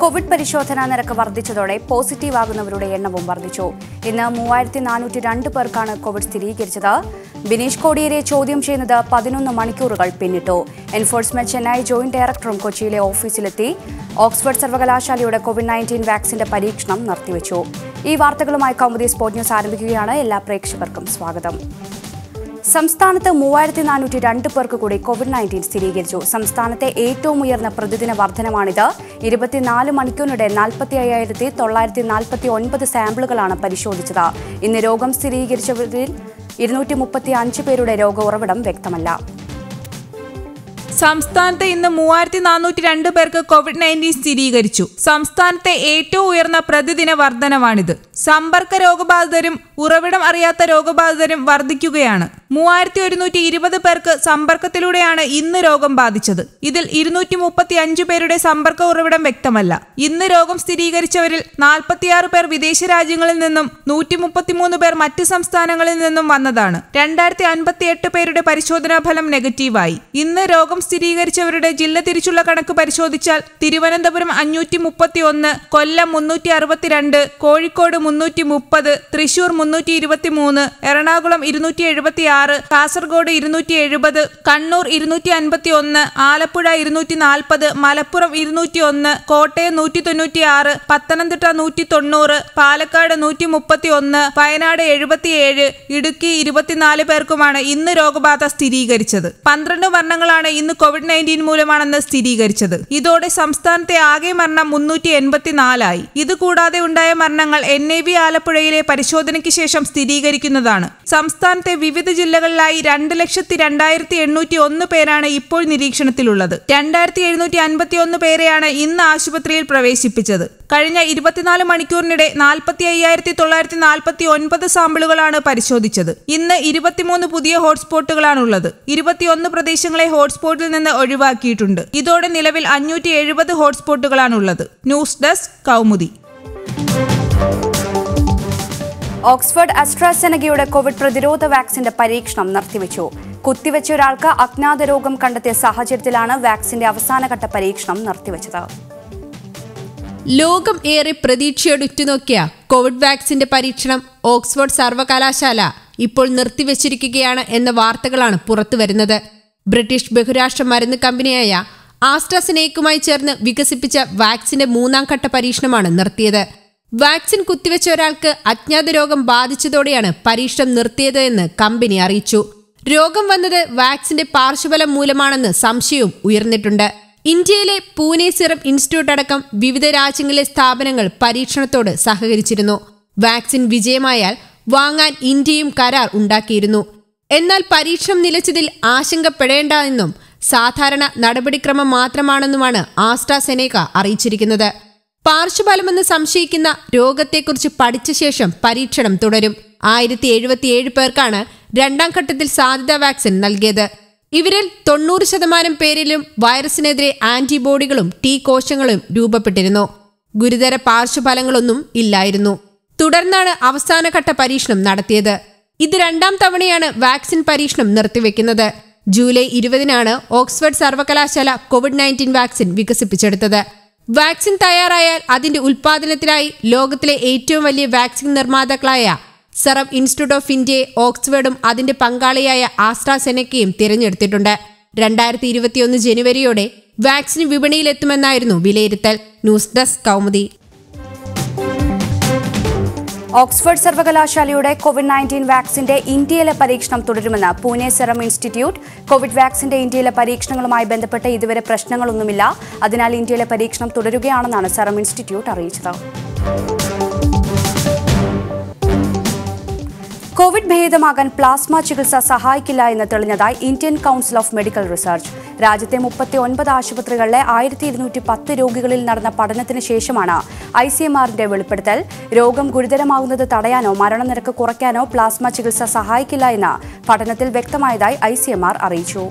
Covid പരിശോധനാ നിരക്ക് വർദ്ധിച്ചതോടെ പോസിറ്റീവ് ആകുന്നവരുടെ എണ്ണവും വർദ്ധിച്ചു ഇന്ന് മൂവായിരത്തി നാനൂറ്റി രണ്ട് പേർക്കാണ് കോവിഡ് സ്ഥിരീകരിച്ചത് ബിനീഷ് കോടിയേരെ ചോദ്യം ചെയ്യുന്നത് പതിനൊന്ന് മണിക്കൂറുകൾ പിന്നിട്ടു എൻഫോഴ്സ്മെന്റ് ചെന്നൈ ജോയിന്റ് ഡയറക്ടറും കൊച്ചിയിലെ ഓഫീസിലെത്തി ഓക്സ്ഫോർഡ് സർവകലാശാലയുടെ കോവിഡ് നയൻറ്റീൻ വാക്സിന്റെ പരീക്ഷണം നിർത്തിവച്ചു ഈ വാർത്തകളുമായി കൗമുദി സ്പോർട് ന്യൂസ് ആരംഭിക്കുകയാണ് എല്ലാ പ്രേക്ഷകർക്കും സ്വാഗതം സംസ്ഥാനത്ത് മൂവായിരത്തി നാനൂറ്റി രണ്ട് പേർക്ക് കൂടി കോവിഡ് നയൻറ്റീൻ സ്ഥിരീകരിച്ചു സംസ്ഥാനത്തെ ഏറ്റവും ഉയർന്ന പ്രതിദിന വർധനമാണിത് ഇരുപത്തിനാല് മണിക്കൂറിനിടെ നാൽപ്പത്തി അയ്യായിരത്തി തൊള്ളായിരത്തി നാൽപ്പത്തി ഒൻപത് സാമ്പിളുകളാണ് പരിശോധിച്ചത് ഇന്ന് രോഗം സ്ഥിരീകരിച്ചവരിൽ ഇരുന്നൂറ്റി മുപ്പത്തി അഞ്ച് പേരുടെ രോഗ ഉറവിടം വ്യക്തമല്ല സംസ്ഥാനത്ത് ഇന്ന് മൂവായിരത്തി നാനൂറ്റി രണ്ട് പേർക്ക് കോവിഡ് നയൻറ്റീൻ സ്ഥിരീകരിച്ചു സംസ്ഥാനത്തെ ഏറ്റവും ഉയർന്ന പ്രതിദിന വർധനവാണിത് സമ്പർക്ക രോഗബാധിതരും ഉറവിടം അറിയാത്ത രോഗബാധിതരും വർദ്ധിക്കുകയാണ് മൂവായിരത്തി ഒരുന്നൂറ്റി ഇരുപത് പേർക്ക് സമ്പർക്കത്തിലൂടെയാണ് ഇന്ന് രോഗം ബാധിച്ചത് ഇതിൽ ഇരുന്നൂറ്റി മുപ്പത്തി അഞ്ച് പേരുടെ സമ്പർക്ക ഉറവിടം വ്യക്തമല്ല ഇന്ന് രോഗം സ്ഥിരീകരിച്ചവരിൽ നാൽപ്പത്തിയാറ് പേർ വിദേശ രാജ്യങ്ങളിൽ നിന്നും നൂറ്റി മുപ്പത്തിമൂന്ന് പേർ മറ്റ് സംസ്ഥാനങ്ങളിൽ നിന്നും വന്നതാണ് രണ്ടായിരത്തി അൻപത്തി എട്ട് പേരുടെ പരിശോധനാ ഫലം നെഗറ്റീവായി ഇന്ന് രോഗം സ്ഥിരീകരിച്ചവരുടെ ജില്ല തിരിച്ചുള്ള കണക്ക് പരിശോധിച്ചാൽ തിരുവനന്തപുരം അഞ്ഞൂറ്റി മുപ്പത്തി ഒന്ന് കൊല്ലം മുന്നൂറ്റി അറുപത്തിരണ്ട് കോഴിക്കോട് മുന്നൂറ്റി മുപ്പത് തൃശൂർ മുന്നൂറ്റി ഇരുപത്തി മൂന്ന് എറണാകുളം ഇരുന്നൂറ്റി എഴുപത്തി ആറ് കാസർഗോഡ് ഇരുന്നൂറ്റി എഴുപത് കണ്ണൂർ ഇരുന്നൂറ്റി അൻപത്തി ഒന്ന് ആലപ്പുഴ ഇരുന്നൂറ്റി നാൽപ്പത് മലപ്പുറം ഇരുന്നൂറ്റി ഒന്ന് കോട്ടയം നൂറ്റി തൊണ്ണൂറ്റി ആറ് പത്തനംതിട്ട നൂറ്റി തൊണ്ണൂറ് പാലക്കാട് നൂറ്റി മുപ്പത്തി ഒന്ന് വയനാട് എഴുപത്തിയേഴ് ഇടുക്കി ഇരുപത്തിനാല് പേർക്കുമാണ് ഇന്ന് രോഗബാധ സ്ഥിരീകരിച്ചത് പന്ത്രണ്ട് മരണങ്ങളാണ് ഇന്ന് കോവിഡ് നയൻറ്റീൻ മൂലമാണെന്ന് സ്ഥിരീകരിച്ചത് ഇതോടെ സംസ്ഥാനത്തെ ആകെ മരണം മുന്നൂറ്റി എൺപത്തിനാലായി ഇതുകൂടാതെ ഉണ്ടായ മരണങ്ങൾ എൻ ഐ വി ആലപ്പുഴയിലെ പരിശോധനയ്ക്ക് ശേഷം സ്ഥിരീകരിക്കുന്നതാണ് സംസ്ഥാനത്തെ വിവിധ ജില്ലകളിലായി രണ്ട് ലക്ഷത്തി രണ്ടായിരത്തി എണ്ണൂറ്റി ഒന്ന് പേരാണ് ഇപ്പോൾ നിരീക്ഷണത്തിലുള്ളത് രണ്ടായിരത്തി എഴുന്നൂറ്റി അൻപത്തി ഒന്ന് പേരെയാണ് ഇന്ന് ആശുപത്രിയിൽ പ്രവേശിപ്പിച്ചത് കഴിഞ്ഞ ഇരുപത്തിനാല് മണിക്കൂറിനിടെ നാൽപ്പത്തി അയ്യായിരത്തി തൊള്ളായിരത്തി നാൽപ്പത്തി ഒൻപത് സാമ്പിളുകളാണ് പരിശോധിച്ചത് ഇന്ന് ഇരുപത്തിമൂന്ന് പുതിയ ഹോട്ട്സ്പോട്ടുകളാണുള്ളത് ഇരുപത്തിയൊന്ന് പ്രദേശങ്ങളെ ഹോട്ട്സ്പോട്ടിൽ നിന്ന് ഒഴിവാക്കിയിട്ടുണ്ട് ഇതോടെ നിലവിൽ അഞ്ഞൂറ്റി എഴുപത് ഹോട്ട്സ്പോട്ടുകളാണുള്ളത് ന്യൂസ് ഡെസ്ക് കൗമുദി ഓക്സ്ഫോർഡ് അസ്ട്രാസെനഗയുടെ കോവിഡ് പ്രതിരോധ വാക്സിന്റെ പരീക്ഷണം നിർത്തിവെച്ചു കുത്തിവെച്ച ഒരാൾക്ക് അജ്ഞാത രോഗം കണ്ടെത്തിയ സാഹചര്യത്തിലാണ് വാക്സിന്റെ അവസാനഘട്ട പരീക്ഷണം നിർത്തിവെച്ചത് ലോകം ഏറെ പ്രതീക്ഷയോടെ ഉറ്റുനോക്കിയ കോവിഡ് വാക്സിന്റെ പരീക്ഷണം ഓക്സ്ഫോർഡ് സർവകലാശാല ഇപ്പോൾ നിർത്തിവച്ചിരിക്കുകയാണ് എന്ന വാർത്തകളാണ് പുറത്തുവരുന്നത് ബ്രിട്ടീഷ് ബഹുരാഷ്ട്ര മരുന്ന് കമ്പനിയായ ആസ്ട്രസനേക്കുമായി ചേർന്ന് വികസിപ്പിച്ച വാക്സിന്റെ മൂന്നാം ഘട്ട പരീക്ഷണമാണ് നിർത്തിയത് വാക്സിൻ കുത്തിവെച്ച ഒരാൾക്ക് അജ്ഞാത രോഗം ബാധിച്ചതോടെയാണ് പരീക്ഷണം നിർത്തിയത് എന്ന് കമ്പനി അറിയിച്ചു രോഗം വന്നത് വാക്സിന്റെ പാർശ്വഫലം മൂലമാണെന്ന് സംശയവും ഉയർന്നിട്ടുണ്ട് ഇന്ത്യയിലെ പൂനെ സിറം ഇൻസ്റ്റിറ്റ്യൂട്ട് അടക്കം വിവിധ രാജ്യങ്ങളിലെ സ്ഥാപനങ്ങൾ പരീക്ഷണത്തോട് സഹകരിച്ചിരുന്നു വാക്സിൻ വിജയമായാൽ വാങ്ങാൻ ഇന്ത്യയും കരാർ ഉണ്ടാക്കിയിരുന്നു എന്നാൽ പരീക്ഷണം നിലച്ചതിൽ ആശങ്കപ്പെടേണ്ട എന്നും സാധാരണ നടപടിക്രമം മാത്രമാണെന്നുമാണ് ആസ്ട്രാസെനേക അറിയിച്ചിരിക്കുന്നത് പാർശ്വഫലമെന്ന് സംശയിക്കുന്ന രോഗത്തെക്കുറിച്ച് പഠിച്ച ശേഷം പരീക്ഷണം തുടരും ആയിരത്തി എഴുപത്തിയേഴ് പേർക്കാണ് രണ്ടാം ഘട്ടത്തിൽ സാധ്യതാ വാക്സിൻ നൽകിയത് ഇവരിൽ തൊണ്ണൂറ് ശതമാനം പേരിലും വൈറസിനെതിരെ ആന്റിബോഡികളും ടി കോശങ്ങളും രൂപപ്പെട്ടിരുന്നു ഗുരുതര പാർശ്വഫലങ്ങളൊന്നും ഇല്ലായിരുന്നു തുടർന്നാണ് അവസാനഘട്ട പരീക്ഷണം നടത്തിയത് ഇത് രണ്ടാം തവണയാണ് വാക്സിൻ പരീക്ഷണം നിർത്തിവെക്കുന്നത് ജൂലൈ ഇരുപതിനാണ് ഓക്സ്ഫോർഡ് സർവകലാശാല കോവിഡ് നയൻറ്റീൻ വാക്സിൻ വികസിപ്പിച്ചെടുത്തത് വാക്സിൻ തയ്യാറായാൽ അതിന്റെ ഉൽപാദനത്തിനായി ലോകത്തിലെ ഏറ്റവും വലിയ വാക്സിൻ നിർമ്മാതാക്കളായ സെറം ഇൻസ്റ്റിറ്റ്യൂട്ട് ഓഫ് ഇന്ത്യയെ ഓക്സ്ഫോർഡും അതിന്റെ പങ്കാളിയായ ആസ്ട്രാസെനക്കയും തിരഞ്ഞെടുത്തിട്ടുണ്ട് രണ്ടായിരത്തി ഇരുപത്തിയൊന്ന് ജനുവരിയോടെ വാക്സിൻ വിപണിയിലെത്തുമെന്നായിരുന്നു വിലയിരുത്തൽ ന്യൂസ് ഡെസ്ക് കൗമുദി ഓക്സ്ഫോർഡ് സർവകലാശാലയുടെ കോവിഡ് നയൻറ്റീൻ വാക്സിന്റെ ഇന്ത്യയിലെ പരീക്ഷണം തുടരുമെന്ന് പൂനെ സെറം ഇൻസ്റ്റിറ്റ്യൂട്ട് കോവിഡ് വാക്സിന്റെ ഇന്ത്യയിലെ പരീക്ഷണങ്ങളുമായി ബന്ധപ്പെട്ട് ഇതുവരെ പ്രശ്നങ്ങളൊന്നുമില്ല അതിനാൽ ഇന്ത്യയിലെ പരീക്ഷണം തുടരുകയാണെന്നാണ് സെറം ഇൻസ്റ്റിറ്റ്യൂട്ട് അറിയിച്ചത് കോവിഡ് ഭേദമാകാൻ പ്ലാസ്മ ചികിത്സ സഹായിക്കില്ല എന്ന് തെളിഞ്ഞതായി Indian council of medical research രാജ്യത്തെ മുപ്പത്തി ഒൻപത് ആശുപത്രികളിലെ ആയിരത്തി ഇരുന്നൂറ്റി പത്ത് രോഗികളിൽ നടന്ന പഠനത്തിന് ശേഷമാണ് ഐ സി എം ആറിന്റെ വെളിപ്പെടുത്തൽ രോഗം ഗുരുതരമാകുന്നത് തടയാനോ മരണനിരക്ക് കുറയ്ക്കാനോ പ്ലാസ്മ ചികിത്സ സഹായിക്കില്ല എന്ന് പഠനത്തിൽ വ്യക്തമായതായി ഐ സി എം ആർ അറിയിച്ചു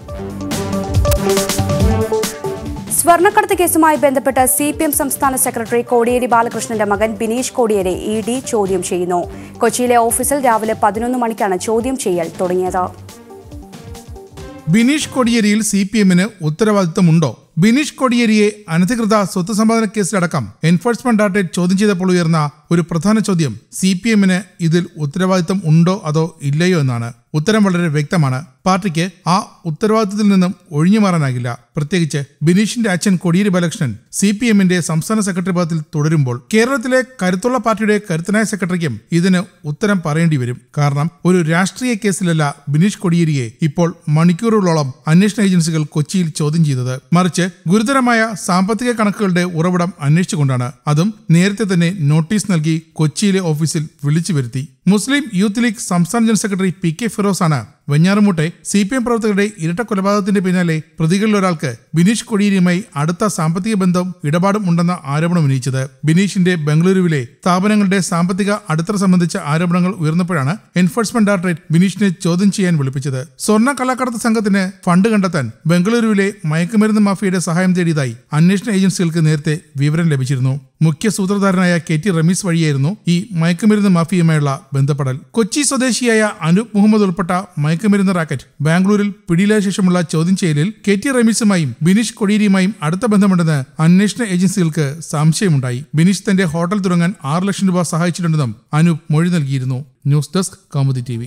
സ്വർണ്ണക്കടത്ത് കേസുമായി ബന്ധപ്പെട്ട് സി പി എം സംസ്ഥാന സെക്രട്ടറി കോടിയേരി ബാലകൃഷ്ണന്റെ മകൻ ബിനീഷ് കോടിയേരെ ഇ ഡി ചോദ്യം ചെയ്യുന്നു കൊച്ചിയിലെ ഓഫീസിൽ രാവിലെ പതിനൊന്ന് മണിക്കാണ് ചോദ്യം ചെയ്യൽ തുടങ്ങിയത് ബിനീഷ് കൊടിയേരിയിൽ സി പി എമ്മിന് ഉത്തരവാദിത്തമുണ്ടോ ബിനീഷ് കൊടിയേരിയെ അനധികൃത സ്വത്ത് സമ്പാദന കേസിലടക്കം എൻഫോഴ്സ്മെന്റ് ഡയറക്ടറേറ്റ് ചോദ്യം ചെയ്തപ്പോൾ ഉയർന്ന ഒരു പ്രധാന ചോദ്യം സി പി എമ്മിന് ഇതിൽ ഉത്തരവാദിത്തം ഉണ്ടോ അതോ ഇല്ലയോ എന്നാണ് ഉത്തരം വളരെ വ്യക്തമാണ് പാർട്ടിക്ക് ആ ഉത്തരവാദിത്തത്തിൽ നിന്നും ഒഴിഞ്ഞു മാറാനാകില്ല പ്രത്യേകിച്ച് ബിനീഷിന്റെ അച്ഛൻ കൊടിയേരി ബാലകൃഷ്ണൻ സി പി എമ്മിന്റെ സംസ്ഥാന സെക്രട്ടറി പദത്തിൽ തുടരുമ്പോൾ കേരളത്തിലെ കരുത്തുള്ള പാർട്ടിയുടെ കരുത്തനായ സെക്രട്ടറിക്കും ഇതിന് ഉത്തരം പറയേണ്ടി വരും കാരണം ഒരു രാഷ്ട്രീയ കേസിലല്ല ബിനീഷ് കൊടിയേരിയെ ഇപ്പോൾ മണിക്കൂറുകളോളം അന്വേഷണ ഏജൻസികൾ കൊച്ചിയിൽ ചോദ്യം ചെയ്തത് മറിച്ച് ഗുരുതരമായ സാമ്പത്തിക കണക്കുകളുടെ ഉറവിടം അന്വേഷിച്ചുകൊണ്ടാണ് അതും നേരത്തെ തന്നെ നോട്ടീസ് നൽകി കൊച്ചിയിലെ ഓഫീസിൽ വിളിച്ചു വരുത്തി മുസ്ലിം യൂത്ത് ലീഗ് സംസ്ഥാന ജനറൽ സെക്രട്ടറി പി കെ ഫിറോസാണ് വെഞ്ഞാറുമുട്ടെ സി പി എം പ്രവർത്തകരുടെ ഇരട്ട കൊലപാതകത്തിന്റെ പിന്നാലെ പ്രതികളിൽ ഒരാൾക്ക് ബിനീഷ് കൊടിയേരിയുമായി അടുത്ത സാമ്പത്തിക ബന്ധവും ഇടപാടും ഉണ്ടെന്ന ആരോപണം ഉന്നയിച്ചത് ബിനീഷിന്റെ ബംഗളൂരുവിലെ സ്ഥാപനങ്ങളുടെ സാമ്പത്തിക അടിത്തറ സംബന്ധിച്ച ആരോപണങ്ങൾ ഉയർന്നപ്പോഴാണ് എൻഫോഴ്സ്മെന്റ് ഡയറക്ടറേറ്റ് ബിനീഷിനെ ചോദ്യം ചെയ്യാൻ വിളിപ്പിച്ചത് സ്വർണ്ണ കള്ളക്കടത്ത് സംഘത്തിന് ഫണ്ട് കണ്ടെത്താൻ ബംഗളൂരുവിലെ മയക്കുമരുന്ന് മാഫിയയുടെ സഹായം തേടിയതായി അന്വേഷണ ഏജൻസികൾക്ക് നേരത്തെ വിവരം ലഭിച്ചിരുന്നു മുഖ്യ സൂത്രധാരനായ കെ ടി റമീസ് വഴിയായിരുന്നു ഈ മയക്കുമരുന്ന് മാഫിയുമായുള്ള ബന്ധപ്പെടൽ കൊച്ചി സ്വദേശിയായ അനൂപ് മുഹമ്മദ് ഉൾപ്പെട്ട മയക്കുമരുന്ന് റാക്കറ്റ് ബാംഗ്ലൂരിൽ പിടിയിലായ ശേഷമുള്ള ചോദ്യം ചെയ്യലിൽ കെ ടി റമീസുമായും ബിനീഷ് കൊടിയേരിയുമായും അടുത്ത ബന്ധമുണ്ടെന്ന് അന്വേഷണ ഏജൻസികൾക്ക് സംശയമുണ്ടായി ബിനീഷ് തന്റെ ഹോട്ടൽ തുടങ്ങാൻ ആറ് ലക്ഷം രൂപ സഹായിച്ചിട്ടുണ്ടെന്നും അനൂപ് മൊഴി നൽകിയിരുന്നു ന്യൂസ് ഡെസ്ക് കൗമുദി ടി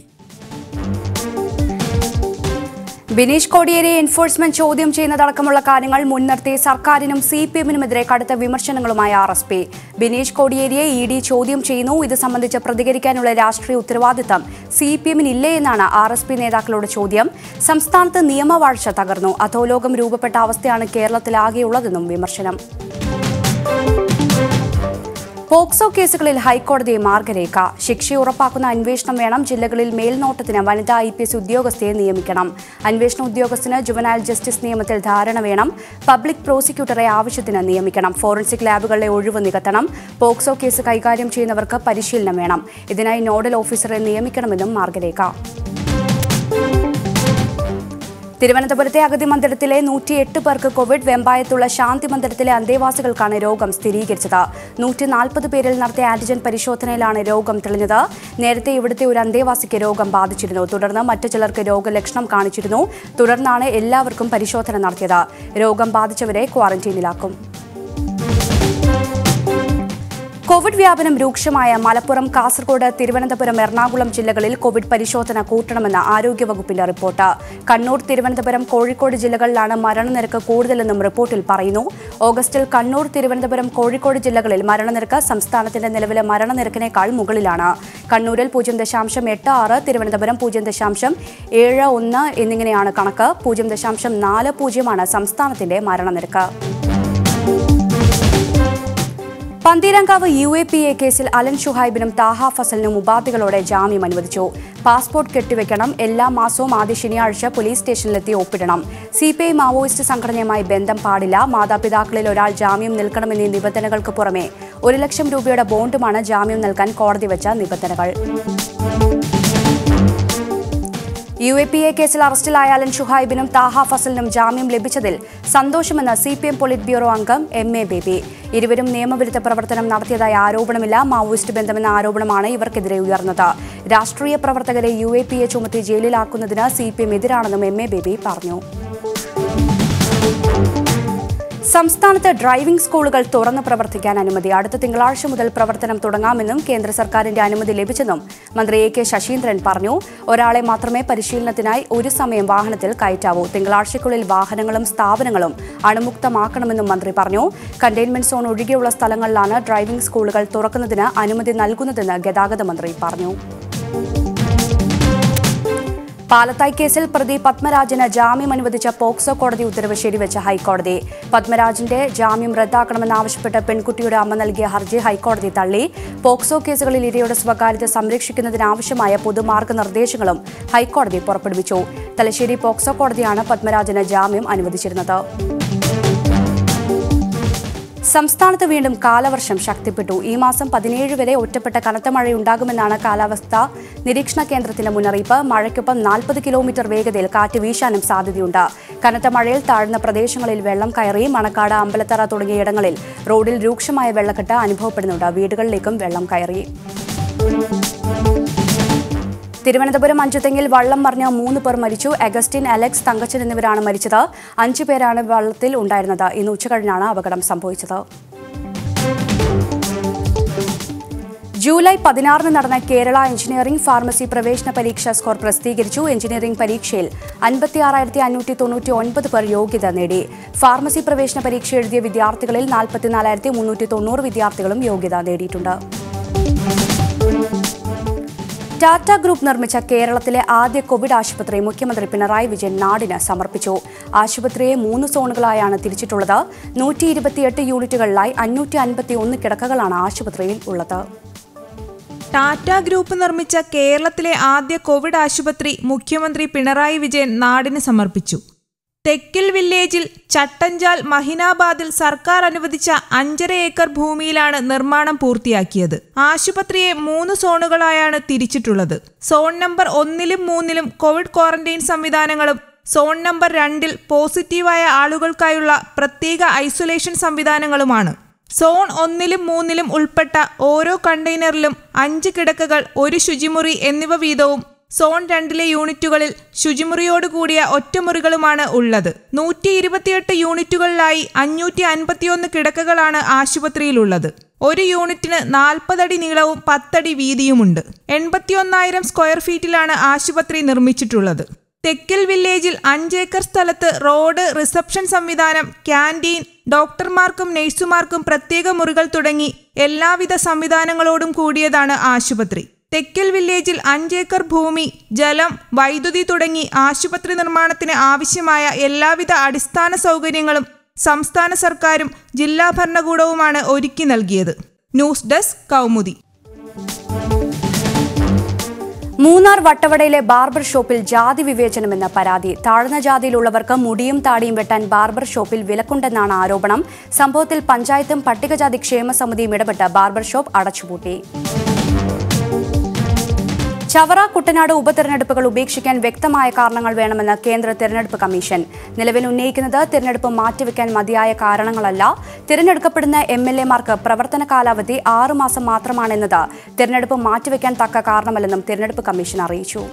ബിനീഷ് കോടിയേരിയെ എൻഫോഴ്സ്മെന്റ് ചോദ്യം ചെയ്യുന്നതടക്കമുള്ള കാര്യങ്ങൾ മുൻനിർത്തി സർക്കാരിനും സി പി എമ്മിനുമെതിരെ കടുത്ത വിമർശനങ്ങളുമായി ആർ എസ് പി ബിനീഷ് കോടിയേരിയെ ഇ ഡി ചോദ്യം ചെയ്യുന്നു ഇത് സംബന്ധിച്ച് പ്രതികരിക്കാനുള്ള രാഷ്ട്രീയ ഉത്തരവാദിത്തം സി പി എമ്മിനില്ലേ എന്നാണ് ആർ എസ് പി നേതാക്കളുടെ ചോദ്യം സംസ്ഥാനത്ത് നിയമവാഴ്ച തകർന്നു അധോലോകം രൂപപ്പെട്ട അവസ്ഥയാണ് കേരളത്തിലാകെയുള്ളതെന്നും വിമർശനം പോക്സോ കേസുകളിൽ ഹൈക്കോടതി മാർഗരേഖ ശിക്ഷ ഉറപ്പാക്കുന്ന അന്വേഷണം വേണം ജില്ലകളിൽ മേൽനോട്ടത്തിന് വനിതാ ഐ പി എസ് ഉദ്യോഗസ്ഥയെ നിയമിക്കണം അന്വേഷണ ഉദ്യോഗസ്ഥന് ജുവനൈൽ ജസ്റ്റിസ് നിയമത്തിൽ ധാരണ വേണം പബ്ലിക് പ്രോസിക്യൂട്ടറെ ആവശ്യത്തിന് നിയമിക്കണം ഫോറൻസിക് ലാബുകളിലെ ഒഴിവ് നികത്തണം പോക്സോ കേസ് കൈകാര്യം ചെയ്യുന്നവർക്ക് പരിശീലനം വേണം ഇതിനായി നോഡൽ ഓഫീസറെ നിയമിക്കണമെന്നും മാർഗരേഖ തിരുവനന്തപുരത്തെ അഗതി മന്ദിരത്തിലെ നൂറ്റിയെട്ട് പേർക്ക് കോവിഡ് വെമ്പായത്തുള്ള ശാന്തി മന്ദിരത്തിലെ അന്തേവാസികൾക്കാണ് രോഗം സ്ഥിരീകരിച്ചത് നൂറ്റി നാൽപ്പത് പേരിൽ നടത്തിയ ആന്റിജൻ പരിശോധനയിലാണ് രോഗം തെളിഞ്ഞത് നേരത്തെ ഇവിടുത്തെ ഒരു അന്തേവാസിക്ക് രോഗം ബാധിച്ചിരുന്നു തുടർന്ന് മറ്റു ചിലർക്ക് രോഗലക്ഷണം കാണിച്ചിരുന്നു തുടർന്നാണ് എല്ലാവർക്കും പരിശോധന നടത്തിയത് രോഗം ബാധിച്ചവരെ ക്വാറന്റീനിലാക്കും കോവിഡ് വ്യാപനം രൂക്ഷമായ മലപ്പുറം കാസർഗോഡ് തിരുവനന്തപുരം എറണാകുളം ജില്ലകളിൽ കോവിഡ് പരിശോധന കൂട്ടണമെന്ന് ആരോഗ്യവകുപ്പിന്റെ റിപ്പോർട്ട് കണ്ണൂർ തിരുവനന്തപുരം കോഴിക്കോട് ജില്ലകളിലാണ് മരണനിരക്ക് കൂടുതലെന്നും റിപ്പോർട്ടിൽ പറയുന്നു ഓഗസ്റ്റിൽ കണ്ണൂർ തിരുവനന്തപുരം കോഴിക്കോട് ജില്ലകളിൽ മരണനിരക്ക് സംസ്ഥാനത്തിന്റെ നിലവിലെ മരണനിരക്കിനേക്കാൾ മുകളിലാണ് കണ്ണൂരിൽ പൂജ്യം ദശാംശം എട്ട് ആറ് തിരുവനന്തപുരം പൂജ്യം ദശാംശം ഏഴ് ഒന്ന് എന്നിങ്ങനെയാണ് കണക്ക് പൂജ്യം ദശാംശം നാല് പൂജ്യമാണ് സംസ്ഥാനത്തിന്റെ മരണനിരക്ക് Pantheerankavu U A P A കേസിൽ അലൻ ഷുഹൈബിനും താഹ ഫസലിനും ഉപാധികളോടെ ജാമ്യം അനുവദിച്ചു പാസ്പോർട്ട് കെട്ടിവെക്കണം എല്ലാ മാസവും ആദ്യ ശനിയാഴ്ച പോലീസ് സ്റ്റേഷനിലെത്തി ഒപ്പിടണം സി പി ഐ മാവോയിസ്റ്റ് സംഘടനയുമായി ബന്ധം പാടില്ല മാതാപിതാക്കളിൽ ഒരാൾ ജാമ്യം നിൽക്കണമെന്നീ നിബന്ധനകൾക്ക് പുറമെ ഒരു ലക്ഷം രൂപയുടെ ബോണ്ടുമാണ് ജാമ്യം നൽകാൻ കോടതി വെച്ച നിബന്ധനകൾ യു എ പി എ കേസിൽ അറസ്റ്റിലായ അലൻ ഷുഹൈബിനും താഹ ഫസലിനും ജാമ്യം ലഭിച്ചതിൽ സന്തോഷമെന്ന് C P M politburo അംഗം എം എ ബേബി ഇരുവരും നിയമവിരുദ്ധ പ്രവർത്തനം നടത്തിയതായി ആരോപണമില്ല മാവോയിസ്റ്റ് ബന്ധമെന്ന ആരോപണമാണ് ഇവർക്കെതിരെ ഉയർന്നത് രാഷ്ട്രീയ പ്രവർത്തകരെ യു എ പി എ ചുമത്തി ജയിലിലാക്കുന്നതിന് സി പി എം എതിരാണെന്നും എം എ ബേബി പറഞ്ഞു സംസ്ഥാനത്ത് ഡ്രൈവിംഗ് സ്കൂളുകൾ തുറന്ന് പ്രവർത്തിക്കാൻ അനുമതി അടുത്ത തിങ്കളാഴ്ച മുതൽ പ്രവർത്തനം തുടങ്ങാമെന്നും കേന്ദ്ര സർക്കാരിന്റെ അനുമതി ലഭിച്ചെന്നും മന്ത്രി എ കെ ശശീന്ദ്രൻ പറഞ്ഞു ഒരാളെ മാത്രമേ പരിശീലനത്തിനായി ഒരു സമയം വാഹനത്തിൽ കയറ്റാവൂ തിങ്കളാഴ്ചയ്ക്കുള്ളിൽ വാഹനങ്ങളും സ്ഥാപനങ്ങളും അണുമുക്തമാക്കണമെന്നും മന്ത്രി പറഞ്ഞു കണ്ടെയ്ൻമെന്റ് സോൺ ഒഴികെയുള്ള സ്ഥലങ്ങളിലാണ് ഡ്രൈവിംഗ് സ്കൂളുകൾ തുറക്കുന്നതിന് അനുമതി നൽകുന്നതെന്ന് ഗതാഗത മന്ത്രി പറഞ്ഞു പാലത്തായ് കേസിൽ പ്രതി പത്മരാജന് ജാമ്യം അനുവദിച്ച പോക്സോ കോടതി ഉത്തരവ് ശരിവെച്ച ഹൈക്കോടതി പത്മരാജന്റെ ജാമ്യം റദ്ദാക്കണമെന്നാവശ്യപ്പെട്ട് പെൺകുട്ടിയുടെ അമ്മ നൽകിയ ഹർജി ഹൈക്കോടതി തള്ളി പോക്സോ കേസുകളിൽ ഇരയുടെ സ്വകാര്യത സംരക്ഷിക്കുന്നതിനാവശ്യമായ പൊതുമാർഗനിർദ്ദേശങ്ങളും ഹൈക്കോടതി പുറപ്പെടുവിച്ചു തലശ്ശേരി പോക്സോ കോടതിയാണ് പത്മരാജന് ജാമ്യം അനുവദിച്ചിരുന്നത് സംസ്ഥാനത്ത് വീണ്ടും കാലവർഷം ശക്തിപ്പെട്ടു ഈ മാസം പതിനേഴ് വരെ ഒറ്റപ്പെട്ട കനത്ത മഴയുണ്ടാകുമെന്നാണ് കാലാവസ്ഥാ നിരീക്ഷണ കേന്ദ്രത്തിന്റെ മുന്നറിയിപ്പ് മഴയ്ക്കൊപ്പം നാൽപ്പത് കിലോമീറ്റർ വേഗതയിൽ കാറ്റ് വീശാനും സാധ്യതയുണ്ട് കനത്ത മഴയിൽ താഴ്ന്ന പ്രദേശങ്ങളിൽ വെള്ളം കയറി മണക്കാട് അമ്പലത്തറ തുടങ്ങിയ ഇടങ്ങളിൽ റോഡിൽ രൂക്ഷമായ വെള്ളക്കെട്ട് അനുഭവപ്പെടുന്നുണ്ട് വീടുകളിലേക്കും വെള്ളം കയറി തിരുവനന്തപുരം അഞ്ചുതെങ്ങിൽ വള്ളം മറിഞ്ഞ് മൂന്ന് പേർ മരിച്ചു അഗസ്റ്റിൻ അലക്സ് തങ്കച്ചൻ എന്നിവരാണ് മരിച്ചത് അഞ്ചു പേരാണ് വള്ളത്തിൽ ഉണ്ടായിരുന്നത് ഇന്ന് ഉച്ചകഴിഞ്ഞാണ് അപകടം സംഭവിച്ചത് ജൂലൈ പതിനാറിന് നടന്ന കേരള എഞ്ചിനീയറിംഗ് ഫാർമസി പ്രവേശന പരീക്ഷാ സ്കോർ പ്രസിദ്ധീകരിച്ചു എഞ്ചിനീയറിംഗ് പരീക്ഷയിൽ അൻപത്തിയാറായിരത്തി അഞ്ഞൂറ്റി തൊണ്ണൂറ്റി ഒൻപത് പേർ യോഗ്യത നേടി ഫാർമസി പ്രവേശന പരീക്ഷ എഴുതിയ വിദ്യാർത്ഥികളിൽ നാൽപ്പത്തിനാലായിരത്തി മുന്നൂറ്റി തൊണ്ണൂറ് വിദ്യാർത്ഥികളും യോഗ്യത നേടിയിട്ടുണ്ട് ടാറ്റ ഗ്രൂപ്പ് നിർമ്മിച്ച കേരളത്തിലെ ആദ്യ കോവിഡ് ആശുപത്രി മുഖ്യമന്ത്രി പിണറായി വിജയൻ നാടിന് സമർപ്പിച്ചു ആശുപത്രിയെ മൂന്ന് സോണുകളായാണ് തിരിച്ചിട്ടുള്ളത് നൂറ്റി ഇരുപത്തിയെട്ട് യൂണിറ്റുകളിലായി അഞ്ഞൂറ്റി അൻപത്തി ഒന്ന് കിടക്കകളാണ് ആശുപത്രിയിൽ ഉള്ളത് ടാറ്റ ഗ്രൂപ്പ് നിർമ്മിച്ച കേരളത്തിലെ ആദ്യ കോവിഡ് ആശുപത്രി മുഖ്യമന്ത്രി പിണറായി വിജയൻ നാടിന് സമർപ്പിച്ചു തെക്കിൽ വില്ലേജിൽ ചട്ടഞ്ചാൽ മഹിനാബാദിൽ സർക്കാർ അനുവദിച്ച അഞ്ചര ഏക്കർ ഭൂമിയിലാണ് നിർമ്മാണം പൂർത്തിയാക്കിയത് ആശുപത്രിയെ മൂന്ന് സോണുകളായാണ് തിരിച്ചിട്ടുള്ളത് സോൺ നമ്പർ ഒന്നിലും മൂന്നിലും കോവിഡ് ക്വാറന്റൈൻ സംവിധാനങ്ങളും സോൺ നമ്പർ രണ്ടിൽ പോസിറ്റീവായ ആളുകൾക്കായുള്ള പ്രത്യേക ഐസൊലേഷൻ സംവിധാനങ്ങളുമാണ് സോൺ ഒന്നിലും മൂന്നിലും ഉൾപ്പെട്ട ഓരോ കണ്ടെയ്നറിലും അഞ്ച് കിടക്കകൾ ഒരു ശുചിമുറി എന്നിവ വീതവും സോൺ രണ്ടിലെ യൂണിറ്റുകളിൽ ശുചിമുറിയോട് കൂടിയ ഒറ്റമുറികളുമാണ് ഉള്ളത് നൂറ്റി ഇരുപത്തിയെട്ട് യൂണിറ്റുകളിലായി അഞ്ഞൂറ്റി അൻപത്തിയൊന്ന് കിടക്കകളാണ് ആശുപത്രിയിലുള്ളത് ഒരു യൂണിറ്റിന് നാൽപ്പതടി നീളവും പത്തടി വീതിയുമുണ്ട് എൺപത്തിയൊന്നായിരം സ്ക്വയർ ഫീറ്റിലാണ് ആശുപത്രി നിർമ്മിച്ചിട്ടുള്ളത് തെക്കിൽ വില്ലേജിൽ അഞ്ചേക്കർ സ്ഥലത്ത് റോഡ് റിസപ്ഷൻ സംവിധാനം ക്യാൻറ്റീൻ ഡോക്ടർമാർക്കും നഴ്സുമാർക്കും പ്രത്യേക മുറികൾ തുടങ്ങി എല്ലാവിധ സംവിധാനങ്ങളോടും കൂടിയതാണ് ആശുപത്രി തെക്കിൽ വില്ലേജിൽ അഞ്ചേക്കർ ഭൂമി ജലം വൈദ്യുതി തുടങ്ങി ആശുപത്രി നിർമ്മാണത്തിന് ആവശ്യമായ എല്ലാവിധ അടിസ്ഥാന സൗകര്യങ്ങളും സംസ്ഥാന സർക്കാരും ജില്ലാ ഭരണകൂടവുമാണ് ഒരുക്കി നൽകിയത് ന്യൂസ് ഡെസ്ക് കൗമുദി മൂന്നാർ വട്ടവടയിലെ ബാർബർ ഷോപ്പിൽ ജാതി വിവേചനമെന്ന പരാതി താഴ്ന്ന ജാതിയിലുള്ളവർക്ക് മുടിയും താടിയും വെട്ടാൻ ബാർബർ ഷോപ്പിൽ വിലക്കുണ്ടെന്നാണ് ആരോപണം സംഭവത്തിൽ പഞ്ചായത്തും പട്ടികജാതി ക്ഷേമ സമിതിയും ഇടപെട്ട് ബാർബർ ഷോപ്പ് അടച്ചുപൂട്ടി ചവറ കുട്ടനാട് ഉപതെരഞ്ഞെടുപ്പുകൾ ഉപേക്ഷിക്കാൻ വ്യക്തമായ കാരണങ്ങൾ വേണമെന്ന് കേന്ദ്ര തെരഞ്ഞെടുപ്പ് കമ്മീഷൻ നിലവിൽ ഉന്നയിക്കുന്നത് തിരഞ്ഞെടുപ്പ് മാറ്റിവെക്കാൻ മതിയായ കാരണങ്ങളല്ല തിരഞ്ഞെടുക്കപ്പെടുന്ന എം എൽ എമാർക്ക് പ്രവർത്തന കാലാവധി ആറു മാസം മാത്രമാണെന്നത് തിരഞ്ഞെടുപ്പ് മാറ്റിവെക്കാൻ തക്ക കാരണമല്ലെന്നും തിരഞ്ഞെടുപ്പ് കമ്മീഷൻ അറിയിച്ചു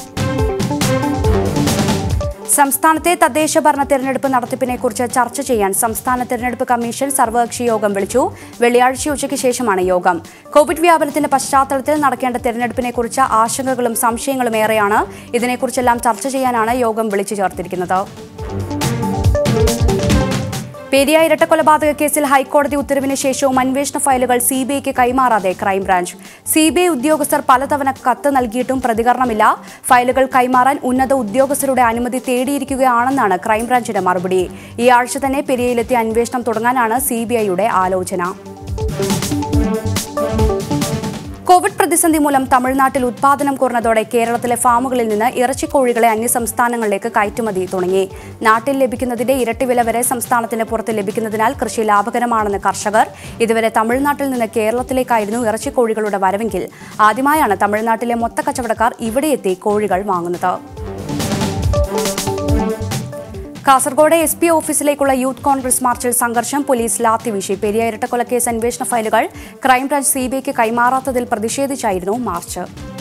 സംസ്ഥാനത്തെ തദ്ദേശ ഭരണ തെരഞ്ഞെടുപ്പ് നടത്തിപ്പിനെക്കുറിച്ച് ചർച്ച ചെയ്യാൻ സംസ്ഥാന തെരഞ്ഞെടുപ്പ് കമ്മീഷൻ സർവകക്ഷി യോഗം വിളിച്ചു വെള്ളിയാഴ്ച ഉച്ചയ്ക്ക് ശേഷമാണ് യോഗം കോവിഡ് വ്യാപനത്തിന്റെ പശ്ചാത്തലത്തിൽ നടക്കേണ്ട തെരഞ്ഞെടുപ്പിനെക്കുറിച്ച് ആശങ്കകളും സംശയങ്ങളും ഏറെയാണ് ഇതിനെക്കുറിച്ചെല്ലാം ചർച്ച ചെയ്യാനാണ് യോഗം വിളിച്ചു ചേർത്തിരിക്കുന്നത് പെരിയ ഇരട്ടക്കൊലപാതക കേസിൽ ഹൈക്കോടതി ഉത്തരവിന് ശേഷവും അന്വേഷണ ഫയലുകൾ സി ബി ഐക്ക് കൈമാറാതെ ക്രൈംബ്രാഞ്ച് സി ബി ഐ ഉദ്യോഗസ്ഥർ പലതവണ കത്ത് നൽകിയിട്ടും പ്രതികരണമില്ല ഫയലുകൾ കൈമാറാൻ ഉന്നത ഉദ്യോഗസ്ഥരുടെ അനുമതി തേടിയിരിക്കുകയാണെന്നാണ് ക്രൈംബ്രാഞ്ചിന്റെ മറുപടി ഈ ആഴ്ച തന്നെ പെരിയയിലെത്തി അന്വേഷണം തുടങ്ങാനാണ് സി ബി ഐയുടെ ആലോചന കോവിഡ് പ്രതിസന്ധി മൂലം തമിഴ്നാട്ടിൽ ഉത്പാദനം കുറഞ്ഞതോടെ കേരളത്തിലെ ഫാമുകളിൽ നിന്ന് ഇറച്ചിക്കോഴികളെ അന്യസംസ്ഥാനങ്ങളിലേക്ക് കയറ്റുമതി തുടങ്ങി നാട്ടിൽ ലഭിക്കുന്നതിന്റെ ഇരട്ടി വില വരെ സംസ്ഥാനത്തിന് പുറത്ത് ലഭിക്കുന്നതിനാൽ കൃഷി ലാഭകരമാണെന്ന് കർഷകർ ഇതുവരെ തമിഴ്നാട്ടിൽ നിന്ന് കേരളത്തിലേക്കായിരുന്നു ഇറച്ചിക്കോഴികളുടെ വരവെങ്കിൽ ആദ്യമായാണ് തമിഴ്നാട്ടിലെ മൊത്ത കച്ചവടക്കാർ ഇവിടെയെത്തി കോഴികൾ വാങ്ങുന്നത് കാസർഗോഡ് എസ് പി ഓഫീസിലേക്കുള്ള യൂത്ത് കോൺഗ്രസ് മാർച്ചിൽ സംഘർഷം പോലീസ് ലാത്തിവീശി പെരിയ ഇരട്ടക്കൊലക്കേസ് അന്വേഷണ ഫയലുകൾ ക്രൈംബ്രാഞ്ച് സി ബി ഐക്ക് കൈമാറാത്തതിൽ പ്രതിഷേധിച്ചായിരുന്നു മാർച്ച്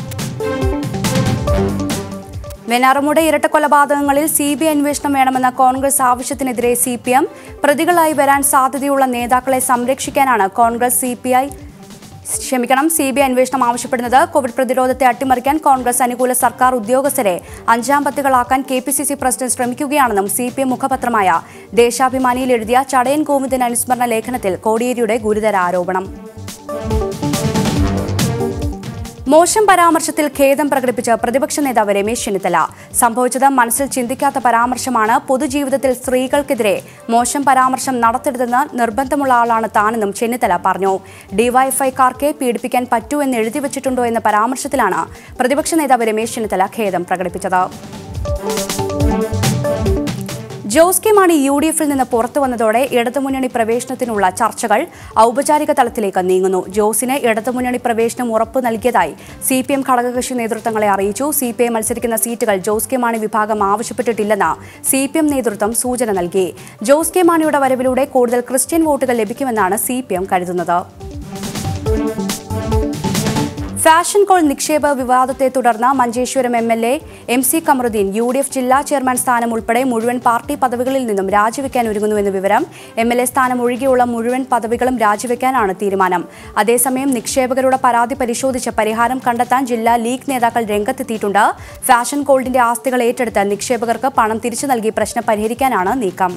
വെനാറമുടെ ഇരട്ടക്കൊലപാതകങ്ങളിൽ സി ബി ഐ അന്വേഷണം വേണമെന്ന കോൺഗ്രസ് ആവശ്യത്തിനെതിരെ സി പി എം പ്രതികളായി വരാൻ സാധ്യതയുള്ള നേതാക്കളെ സംരക്ഷിക്കാനാണ് കോൺഗ്രസ് സി പി ഐ ക്ഷമിക്കണം സി ബി ഐ അന്വേഷണം ആവശ്യപ്പെടുന്നത് കോവിഡ് പ്രതിരോധത്തെ അട്ടിമറിക്കാൻ കോൺഗ്രസ് അനുകൂല സർക്കാർ ഉദ്യോഗസ്ഥരെ അഞ്ചാം പത്തുകളാക്കാൻ K P C C president ശ്രമിക്കുകയാണെന്നും സി പി എം മുഖപത്രമായ ദേശാഭിമാനിയിൽ എഴുതിയ ചടയൻ ഗോവിന്ദൻ അനുസ്മരണ ലേഖനത്തിൽ കോടിയേരിയുടെ ഗുരുതര ആരോപണം മോശം പരാമർശത്തിൽ ഖേദം പ്രകടിപ്പിച്ച പ്രതിപക്ഷ നേതാവ് രമേശ് ചെന്നിത്തല സംഭവിച്ചത് മനസ്സിൽ ചിന്തിക്കാത്ത പരാമർശമാണ് പൊതുജീവിതത്തിൽ സ്ത്രീകൾക്കെതിരെ മോശം പരാമർശം നടത്തരുതെന്ന് നിർബന്ധമുള്ള ആളാണ് താനെന്നും ചെന്നിത്തല പറഞ്ഞു ഡിവൈഎഫ്ഐക്കാർക്ക് പീഡിപ്പിക്കാൻ പറ്റൂ എന്ന് എഴുതി വെച്ചിട്ടുണ്ടോ എന്ന പരാമർശത്തിലാണ് പ്രതിപക്ഷ നേതാവ് രമേശ് ചെന്നിത്തല ഖേദം പ്രകടിപ്പിച്ചത് Jose K Mani U D എഫിൽ നിന്ന് പുറത്തു വന്നതോടെ ഇടതുമുന്നണി പ്രവേശനത്തിനുള്ള ചർച്ചകൾ ഔപചാരിക തലത്തിലേക്ക് നീങ്ങുന്നു ജോസിന് ഇടതുമുന്നണി പ്രവേശനം ഉറപ്പു നൽകിയതായി സി പി എം ഘടകകക്ഷി നേതൃത്വങ്ങളെ അറിയിച്ചു സി പി ഐ മത്സരിക്കുന്ന സീറ്റുകൾ ജോസ് കെ മാണി വിഭാഗം ആവശ്യപ്പെട്ടിട്ടില്ലെന്ന് സി പി എം നേതൃത്വം സൂചന നൽകി ജോസ് കെ മാണിയുടെ വരവിലൂടെ കൂടുതൽ ക്രിസ്ത്യൻ വോട്ടുകൾ ലഭിക്കുമെന്നാണ് സി പി എം കരുതുന്നത് ഫാഷൻ കോൾ നിക്ഷേപ വിവാദത്തെ തുടർന്ന് Manjeshwaram M L A M C Kamaruddin U D F ജില്ലാ ചെയർമാൻ സ്ഥാനം ഉൾപ്പെടെ മുഴുവൻ പാർട്ടി പദവികളിൽ നിന്നും രാജിവെക്കാൻ ഒരുങ്ങുന്നുവെന്ന് വിവരം എം എൽ എ സ്ഥാനം ഒഴികെയുള്ള മുഴുവൻ പദവികളും രാജിവെക്കാനാണ് തീരുമാനം അതേസമയം നിക്ഷേപകരുടെ പരാതി പരിശോധിച്ച് പരിഹാരം കണ്ടെത്താൻ ജില്ലാ ലീഗ് നേതാക്കൾ രംഗത്തെത്തിയിട്ടുണ്ട് ഫാഷൻ ഗോൾഡിന്റെ ആസ്തികൾ ഏറ്റെടുത്ത് നിക്ഷേപകർക്ക് പണം തിരിച്ചു നൽകി പ്രശ്നം പരിഹരിക്കാനാണ് നീക്കം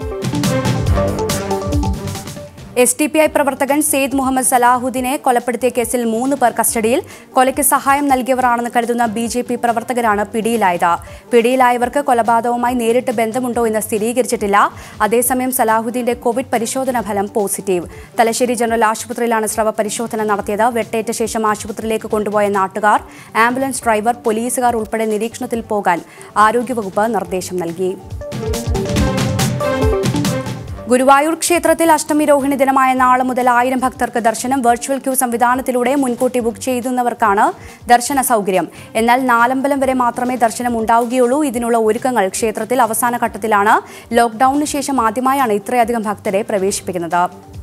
എസ് ഡി പി ഐ പ്രവർത്തകൻ സെയ്ദ് മുഹമ്മദ് സലാഹുദ്ദീനെ കൊലപ്പെടുത്തിയ കേസിൽ മൂന്ന് പേർ കസ്റ്റഡിയിൽ കൊലയ്ക്ക് സഹായം നൽകിയവരാണെന്ന് കരുതുന്ന ബി ജെ പി പ്രവർത്തകരാണ് പിടിയിലായത് പിടിയിലായവർക്ക് കൊലപാതകവുമായി നേരിട്ട് ബന്ധമുണ്ടോ എന്ന് സ്ഥിരീകരിച്ചിട്ടില്ല അതേസമയം സലാഹുദ്ദീന്റെ കോവിഡ് പരിശോധനാ ഫലം പോസിറ്റീവ് തലശ്ശേരി ജനറൽ ആശുപത്രിയിലാണ് സ്രവ പരിശോധന നടത്തിയത് വെട്ടേറ്റ ശേഷം ആശുപത്രിയിലേക്ക് കൊണ്ടുപോയ നാട്ടുകാർ ആംബുലൻസ് ഡ്രൈവർ പോലീസുകാർ ഉൾപ്പെടെ നിരീക്ഷണത്തിൽ പോകാൻ ആരോഗ്യവകുപ്പ് നിർദ്ദേശം നൽകി ഗുരുവായൂർ ക്ഷേത്രത്തിൽ അഷ്ടമി രോഹിണി ദിനമായ നാളെ മുതൽ ആയിരം ഭക്തർക്ക് ദർശനം വെർച്വൽ ക്യൂ സംവിധാനത്തിലൂടെ മുൻകൂട്ടി ബുക്ക് ചെയ്യുന്നവർക്കാണ് ദർശന സൗകര്യം എന്നാൽ നാലമ്പലം വരെ മാത്രമേ ദർശനം ഉണ്ടാവുകയുള്ളൂ ഇതിനുള്ള ഒരുക്കങ്ങൾ ക്ഷേത്രത്തിൽ അവസാന ഘട്ടത്തിലാണ് ലോക്ഡൌണിന് ശേഷം ആദ്യമായാണ് ഇത്രയധികം ഭക്തരെ പ്രവേശിപ്പിക്കുന്നത്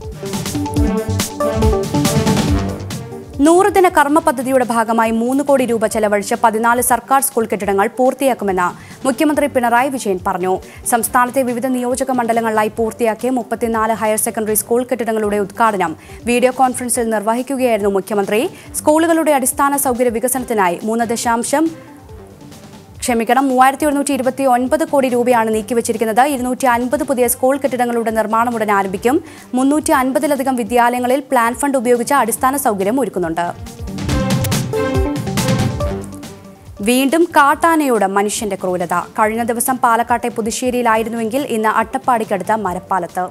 നൂറുദിന കർമ്മ പദ്ധതിയുടെ ഭാഗമായി മൂന്ന് കോടി രൂപ ചെലവഴിച്ച് പതിനാല് സർക്കാർ സ്കൂൾ കെട്ടിടങ്ങൾ പൂർത്തിയാക്കുമെന്ന് മുഖ്യമന്ത്രി പിണറായി വിജയൻ പറഞ്ഞു സംസ്ഥാനത്തെ വിവിധ നിയോജക മണ്ഡലങ്ങളിലായി പൂർത്തിയാക്കിയ മുപ്പത്തിനാല് ഹയർ സെക്കൻഡറി സ്കൂൾ കെട്ടിടങ്ങളുടെ ഉദ്ഘാടനം വീഡിയോ കോൺഫറൻസിൽ നിർവഹിക്കുകയായിരുന്നു മുഖ്യമന്ത്രി സ്കൂളുകളുടെ അടിസ്ഥാന സൗകര്യ വികസനത്തിനായി മൂന്ന് ദശാംശം ക്ഷമിക്കണം മൂവായിരത്തി ഒരുന്നൂറ്റി ഇരുപത്തി ഒൻപത് കോടി രൂപയാണ് നീക്കിവച്ചിരിക്കുന്നത് ഇരുന്നൂറ്റി അൻപത് പുതിയ സ്കൂൾ കെട്ടിടങ്ങളുടെ നിർമ്മാണം ഉടൻ ആരംഭിക്കും മുന്നൂറ്റി അൻപതിലധികം വിദ്യാലയങ്ങളിൽ പ്ലാൻ ഫണ്ട് ഉപയോഗിച്ച് അടിസ്ഥാന സൗകര്യം ഒരുക്കുന്നുണ്ട് വീണ്ടും കാട്ടാനയോട് മനുഷ്യന്റെ ക്രൂരത കഴിഞ്ഞ ദിവസം പാലക്കാട്ടെ പുതുശ്ശേരിയിലായിരുന്നുവെങ്കിൽ ഇന്ന് അട്ടപ്പാടിക്കടുത്ത മരപ്പാലത്ത്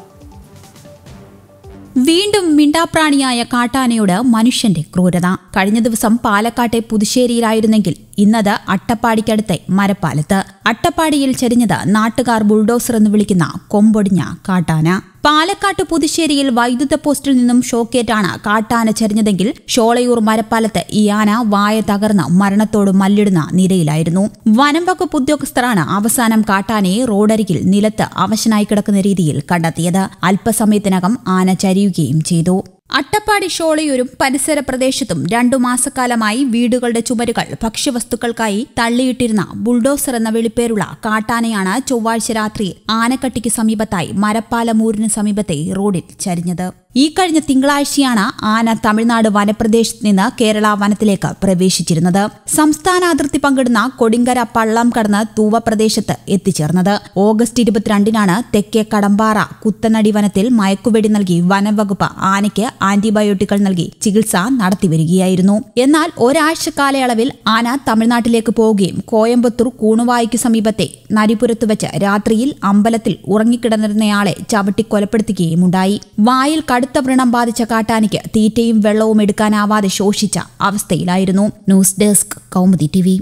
വീണ്ടും മിണ്ടാപ്രാണിയായ കാട്ടാനയോട് മനുഷ്യന്റെ ക്രൂരത കഴിഞ്ഞ ദിവസം പാലക്കാട്ടെ പുതുശ്ശേരിയിലായിരുന്നെങ്കിൽ ഇന്നത് അട്ടപ്പാടിക്കടുത്തെ മരപ്പാലത്ത് അട്ടപ്പാടിയിൽ ചെരിഞ്ഞത് നാട്ടുകാർ ബുൾഡോസർ എന്ന് വിളിക്കുന്ന കൊമ്പൊടിഞ്ഞ കാട്ടാന പാലക്കാട്ട് പുതുശ്ശേരിയിൽ വൈദ്യുത പോസ്റ്റിൽ നിന്നും ഷോക്കേറ്റാണ് കാട്ടാന ചെരിഞ്ഞതെങ്കിൽ ഷോളയൂർ മരപ്പാലത്ത് ഈ ആന വായ തകർന്ന് മരണത്തോട് മല്ലിടുന്ന നിരയിലായിരുന്നു വനം വകുപ്പ് ഉദ്യോഗസ്ഥരാണ് അവസാനം കാട്ടാനയെ റോഡരികിൽ നിലത്ത് അവശനായി കിടക്കുന്ന രീതിയിൽ കണ്ടെത്തിയത് അല്പസമയത്തിനകം ആന ചരിയുകയും ചെയ്തു അട്ടപ്പാടി ഷോളയൂരും പരിസര പ്രദേശത്തും രണ്ടു മാസക്കാലമായി വീടുകളുടെ ചുമരുകൾ ഭക്ഷ്യവസ്തുക്കൾക്കായി തള്ളിയിട്ടിരുന്ന ബുൾഡോസർ എന്ന വെളിപ്പേരുള്ള കാട്ടാനയാണ് ചൊവ്വാഴ്ച രാത്രി ആനക്കട്ടിക്ക് സമീപത്തായി മരപ്പാലമൂരിന് സമീപത്തെ റോഡിൽ ചരിഞ്ഞത് ഈ കഴിഞ്ഞ തിങ്കളാഴ്ചയാണ് ആന തമിഴ്നാട് വനപ്രദേശത്ത് നിന്ന് കേരള വനത്തിലേക്ക് പ്രവേശിച്ചിരുന്നത് സംസ്ഥാന അതിർത്തി പങ്കിടുന്ന കൊടിങ്കര പള്ളം കടന്ന് തൂവ പ്രദേശത്ത് എത്തിച്ചേർന്നത് ഓഗസ്റ്റ് ഇരുപത്തിരണ്ടിനാണ് തെക്കേ കടമ്പാറ കുത്തനടി വനത്തിൽ മയക്കുവെടി നൽകി വനംവകുപ്പ് ആനയ്ക്ക് ആന്റിബയോട്ടിക്കുകൾ നൽകി ചികിത്സ നടത്തിവരികയായിരുന്നു എന്നാൽ ഒരാഴ്ച കാലയളവിൽ ആന തമിഴ്നാട്ടിലേക്ക് പോവുകയും കോയമ്പത്തൂർ കൂണുവായിക്ക് സമീപത്തെ നരിപുരത്ത് വെച്ച് രാത്രിയിൽ അമ്പലത്തിൽ ഉറങ്ങിക്കിടന്നിരുന്നയാളെ ചവിട്ടി കൊലപ്പെടുത്തുകയും ഉണ്ടായി വായിൽ കടുത്ത വ്രണം ബാധിച്ച കാട്ടാനിക്ക് തീറ്റയും വെള്ളവും എടുക്കാനാവാതെ ശോഷിച്ച അവസ്ഥയിലായിരുന്നു ന്യൂസ് ഡെസ്ക് കൗമുദി ടി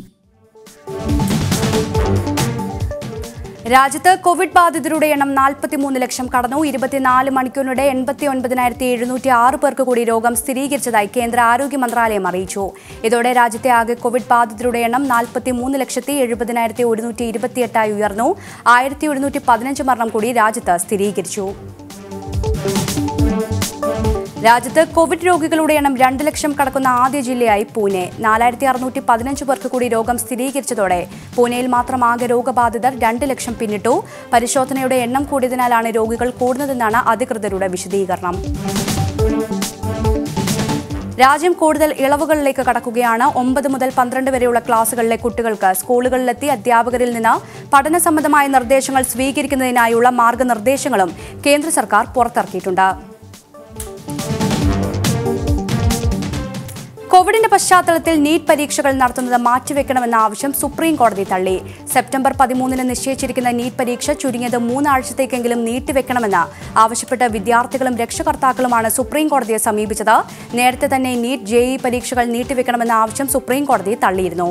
രാജ്യത്ത് കോവിഡ് ബാധിതരുടെ എണ്ണം നാൽപ്പത്തിമൂന്ന് ലക്ഷം കടന്നു ഇരുപത്തിനാല് മണിക്കൂറിനിടെ എൺപത്തി ഒൻപതിനായിരത്തി എഴുന്നൂറ്റി ആറ് പേർക്ക് കൂടി രോഗം സ്ഥിരീകരിച്ചതായി കേന്ദ്ര ആരോഗ്യ മന്ത്രാലയം അറിയിച്ചു ഇതോടെ രാജ്യത്തെ ആകെ കോവിഡ് ബാധിതരുടെ എണ്ണം നാൽപ്പത്തിമൂന്ന് ലക്ഷത്തി എഴുപതിനായിരത്തി ഒരുന്നൂറ്റി ഇരുപത്തിയെട്ടായി ഉയർന്നു ആയിരത്തി ഒരുന്നൂറ്റി പതിനഞ്ച് മരണം കൂടി രാജ്യത്ത് സ്ഥിരീകരിച്ചു രാജ്യത്ത് കോവിഡ് രോഗികളുടെ എണ്ണം രണ്ട് ലക്ഷം കടക്കുന്ന ആദ്യ ജില്ലയായി പൂനെ നാലായിരത്തി അറുന്നൂറ്റി പതിനഞ്ച് പേർക്ക് കൂടി രോഗം സ്ഥിരീകരിച്ചതോടെ പൂനെയിൽ മാത്രം ആകെ രോഗബാധിതർ രണ്ട് ലക്ഷം പിന്നിട്ടു പരിശോധനയുടെ എണ്ണം കൂടിയതിനാലാണ് രോഗികൾ കൂടുന്നതെന്നാണ് അധികൃതരുടെ വിശദീകരണം രാജ്യം കൂടുതൽ ഇളവുകളിലേക്ക് കടക്കുകയാണ് ഒമ്പത് മുതൽ പന്ത്രണ്ട് വരെയുള്ള ക്ലാസുകളിലെ കുട്ടികൾക്ക് സ്കൂളുകളിലെത്തി അധ്യാപകരിൽ നിന്ന് പഠന സംബന്ധമായ നിർദ്ദേശങ്ങൾ സ്വീകരിക്കുന്നതിനായുള്ള മാർഗനിർദ്ദേശങ്ങളും കേന്ദ്ര സർക്കാർ പുറത്തിറക്കിയിട്ടുണ്ട് കോവിഡിന്റെ പശ്ചാത്തലത്തിൽ നീറ്റ് പരീക്ഷകൾ നടത്തുന്നത് മാറ്റിവെക്കണമെന്ന ആവശ്യം സുപ്രീം കോടതി തള്ളി സെപ്റ്റംബർ പതിമൂന്നിന് നിശ്ചയിച്ചിരിക്കുന്ന നീറ്റ് പരീക്ഷ ചുരുങ്ങിയത് മൂന്നാഴ്ചത്തേക്കെങ്കിലും നീട്ടിവെക്കണമെന്ന് ആവശ്യപ്പെട്ട് വിദ്യാർത്ഥികളും രക്ഷകർത്താക്കളുമാണ് സുപ്രീം കോടതിയെ സമീപിച്ചത് നേരത്തെ തന്നെ നീറ്റ് ജെഇ പരീക്ഷകൾ നീട്ടിവെക്കണമെന്ന ആവശ്യം സുപ്രീം കോടതി തള്ളിയിരുന്നു